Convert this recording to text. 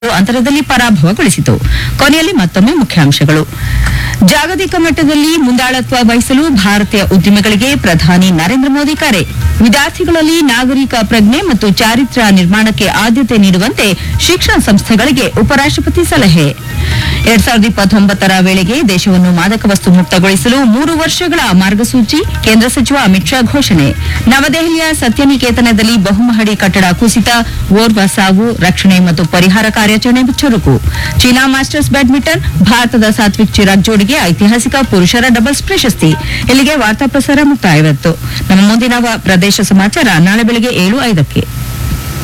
ಅಂತರದಲ್ಲಿ ಪರಾಭವಗೊಳಿಸಿತು ಕೊನೆಯಲ್ಲಿ ಮತ್ತೊಮ್ಮೆ ಮುಖ್ಯಾಂಶಗಳು ಜಾಗತಿಕ ಮಟ್ಟದಲ್ಲಿ ಮುಂದಾಳತ್ವ ವಹಿಸಲು ಭಾರತೀಯ ಉದ್ಯಮಿಗಳಿಗೆ ಪ್ರಧಾನಿ ನರೇಂದ್ರ ಮೋದಿ ಕರೆ ವಿದ್ಯಾರ್ಥಿಗಳಲ್ಲಿ ನಾಗರಿಕ ಪ್ರಜ್ಞೆ ಮತ್ತು ಚಾರಿತ್ರ್ಯ ನಿರ್ಮಾಣಕ್ಕೆ ಆದ್ಯತೆ ನೀಡುವಂತೆ ಶಿಕ್ಷಣ ಸಂಸ್ಥೆಗಳಿಗೆ ಉಪರಾಷ್ಟಪತಿ ಸಲಹೆ ಎರಡ್ ಸಾವಿರದ ಇಪ್ಪತ್ತೊಂಬತ್ತರ ವೇಳೆಗೆ ದೇಶವನ್ನು ಮಾದಕ ವಸ್ತು ಮುಕ್ತಗೊಳಿಸಲು ಮೂರು ವರ್ಷಗಳ ಮಾರ್ಗಸೂಚಿ ಕೇಂದ್ರ ಸಚಿವ ಅಮಿತ್ ಶಾ ಘೋಷಣೆ ನವದೆಹಲಿಯ ಸತ್ಯನಿಕೇತನದಲ್ಲಿ ಬಹುಮಹಡಿ ಕಟ್ಟಡ ಕುಸಿತ ಓರ್ವ ಸಾವು ರಕ್ಷಣೆ ಮತ್ತು ಪರಿಹಾರ ಕಾರ್ಯಾಚರಣೆ ಚುರುಕು ಚೀನಾ ಮಾಸ್ಟರ್ಸ್ ಬ್ಯಾಡ್ಮಿಂಟನ್ ಭಾರತದ ಸಾತ್ವಿಕ್ ಚಿರಾಗ್ ಜೋಡಿಗೆ ಐತಿಹಾಸಿಕ ಪುರುಷರ ಡಬಲ್ಸ್ ಪ್ರಶಸ್ತಿ ಇಲ್ಲಿಗೆ ವಾರ್ತಾ ಪ್ರಸಾರ ಮುಕ್ತಾಯವಾಯಿತು ನಮ್ಮ ಮುಂದಿನ ವ- ಪ್ರದೇಶ ಸಮಾಚಾರ ನಾಳೆ ಬೆಳಗ್ಗೆ ಏಳು ಐದಕ್ಕೆ